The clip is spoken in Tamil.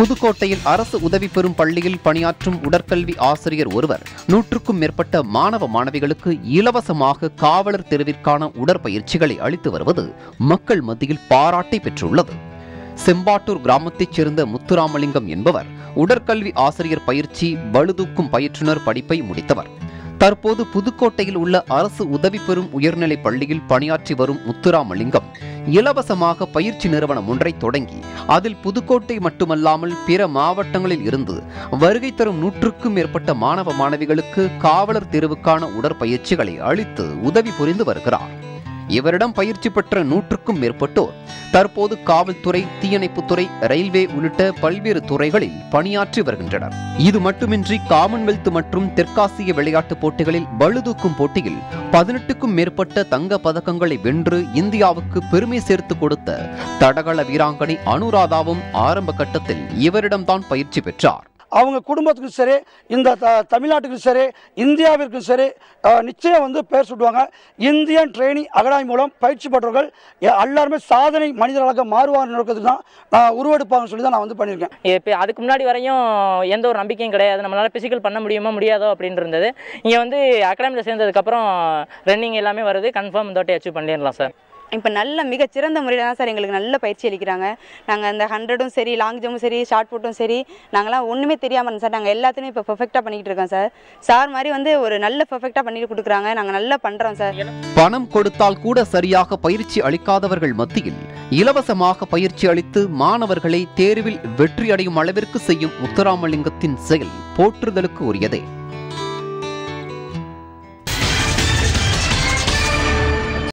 புதுக்கோட்டையில் அரசு உதவி பெறும் பள்ளியில் பணியாற்றும் உடற்கல்வி ஆசிரியர் ஒருவர் நூற்றுக்கும் மேற்பட்ட மாணவ மாணவிகளுக்கு இலவசமாக காவலர் தெருவிற்கான உடற்பயிற்சிகளை அளித்து வருவது மக்கள் மத்தியில் பாராட்டை பெற்றுள்ளது செம்பாட்டூர் கிராமத்தைச் சேர்ந்த முத்துராமலிங்கம் என்பவர் உடற்கல்வி ஆசிரியர் பயிற்சி பளுதூக்கும் பயிற்றுனர் படிப்பை முடித்தவர் தற்போது புதுக்கோட்டையில் உள்ள அரசு உதவி பெறும் உயர்நிலைப் பள்ளியில் பணியாற்றி வரும் முத்துராமலிங்கம் இலவசமாக பயிற்சி நிறுவனம் ஒன்றை தொடங்கி அதில் புதுக்கோட்டை மட்டுமல்லாமல் பிற மாவட்டங்களில் இருந்து வருகை தரும் நூற்றுக்கும் மேற்பட்ட மாணவ மாணவிகளுக்கு காவலர் தேர்வுக்கான உடற்பயிற்சிகளை அளித்து உதவி புரிந்து வருகிறார் இவரிடம் பயிற்சி பெற்ற நூற்றுக்கும் மேற்பட்டோர் தற்போது காவல்துறை தீயணைப்புத்துறை ரயில்வே உள்ளிட்ட பல்வேறு துறைகளில் பணியாற்றி வருகின்றனர் இது மட்டுமின்றி காமன்வெல்த் மற்றும் தெற்காசிய விளையாட்டுப் போட்டிகளில் பளுதூக்கும் போட்டியில் பதினெட்டுக்கும் மேற்பட்ட தங்க பதக்கங்களை வென்று இந்தியாவுக்கு பெருமை சேர்த்து கொடுத்த தடகள வீராங்கனை அனுராதாவும் ஆரம்ப கட்டத்தில் இவரிடம்தான் பயிற்சி பெற்றார் அவங்க குடும்பத்துக்கும் சரி இந்த த தமிழ்நாட்டுக்கும் சரி இந்தியாவிற்கும் சரி அஹ், நிச்சயம் வந்து பேர் சுட்டுவாங்க இந்தியன் ட்ரைனிங் அகாடமி மூலம் பயிற்சி பெற்றவர்கள் எ- எல்லாருமே சாதனை மனிதர்களாக மாறுவார் நோக்கத்துக்கு தான் நான் உருவெடுப்பாங்கன்னு சொல்லி தான் நான் வந்து பண்ணியிருக்கேன் இப்போ அதுக்கு முன்னாடி வரையும் எந்த ஒரு நம்பிக்கையும் கிடையாது நம்மளால் ஃபிசிக்கல் பண்ண முடியுமா முடியாதோ அப்படின்னு இருந்தது இங்கே வந்து அகாடமியில் சேர்ந்ததுக்கப்புறம் ரன்னிங் எல்லாமே வருது கன்ஃபார்ம் இந்த வாட்டி அச்சீவ் பண்ணிடலாம் சார் இப்போ நல்ல மிகச்சிறந்த முறையில் தான் சார் எங்களுக்கு நல்ல பயிற்சி அளிக்கிறாங்க நாங்கள் அந்த ஹண்ட்ரடும் சரி லாங் ஜம்பும் சரி ஷார்ட் புட்டும் சரி நாங்களாம் ஒன்றுமே தெரியாமல் இருந்தோம் சார் நாங்கள் எல்லாத்தையுமே இப்போ பெர்ஃபெக்டாக பண்ணிக்கிட்டு இருக்கோம் சார் சார் மாதிரி வந்து ஒரு நல்ல பெர்ஃபெக்டாக பண்ணிட்டு கொடுக்குறாங்க நாங்கள் நல்லா பண்ணுறோம் சார் பணம் கொடுத்தால் கூட சரியாக பயிற்சி அளிக்காதவர்கள் மத்தியில் இலவசமாக பயிற்சி அளித்து மாணவர்களை தேர்வில் வெற்றி அடையும் அளவிற்கு செய்யும் முத்துராமலிங்கத்தின் செயல் போற்றுதலுக்கு உரியதே